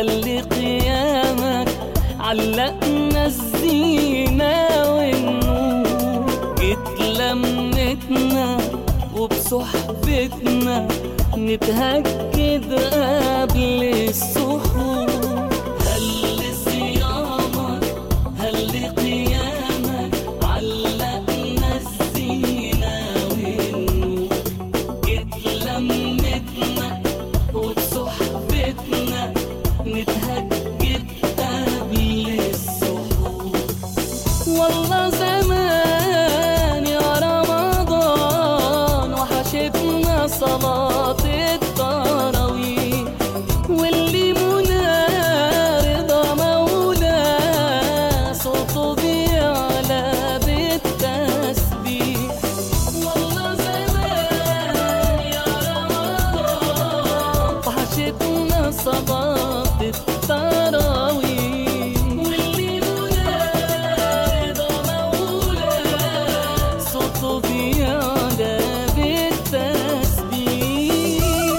هل قيامك علقنا الزينة والنور جيت لمتنا وبصحبتنا نتهجد قبل السحور هل صيامك هل قيامك علقنا الزينة والنور جيت لمتنا وبصحبتنا نتهجد قبل السحور والله زمان يا رمضان وحشتنا صلاة التراويح واللي منى رضا مولاه صوته بيعلى بالتسبيح والله زمان يا رمضان وحشتنا صلاة التراويح واللي منى رضا مولاه صوته بيعلى بالتسبيح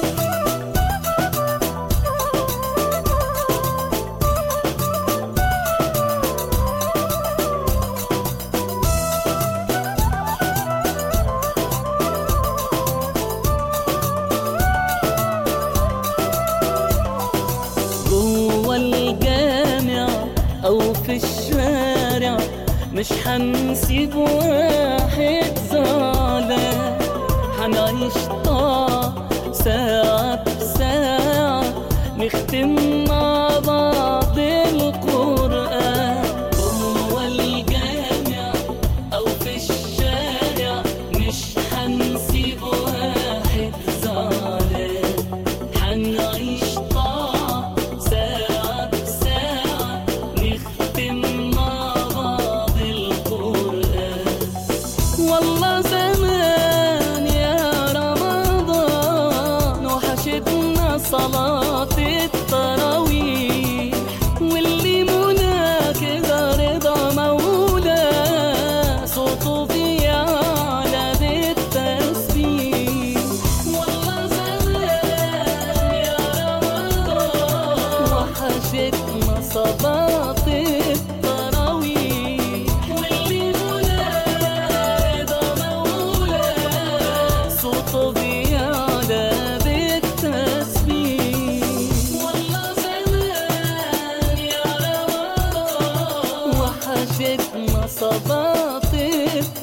جوه الجامع او في الشارع مش هنسيب واحد زعلان هنعيش طاعة ساعة بساعة نختم مع بعض القرآن جوه الجامع أو في الشارع مش هنسيب واحد زعلان هنعيش طاعة ساعة بساعة نختم مع بعض القرآن والله زمان يا رمضان وحشتنا صلاة التراويح واللي منى كده رضا مولاه صوته بيعلى بالتسبيح والله زمان يا رمضان وحشتنا صلاة التراويح واللي منى رضا مولاه صوته بيعلى بالتسبيح والله زمان يا رمضان وحشتنا صلاة التراويح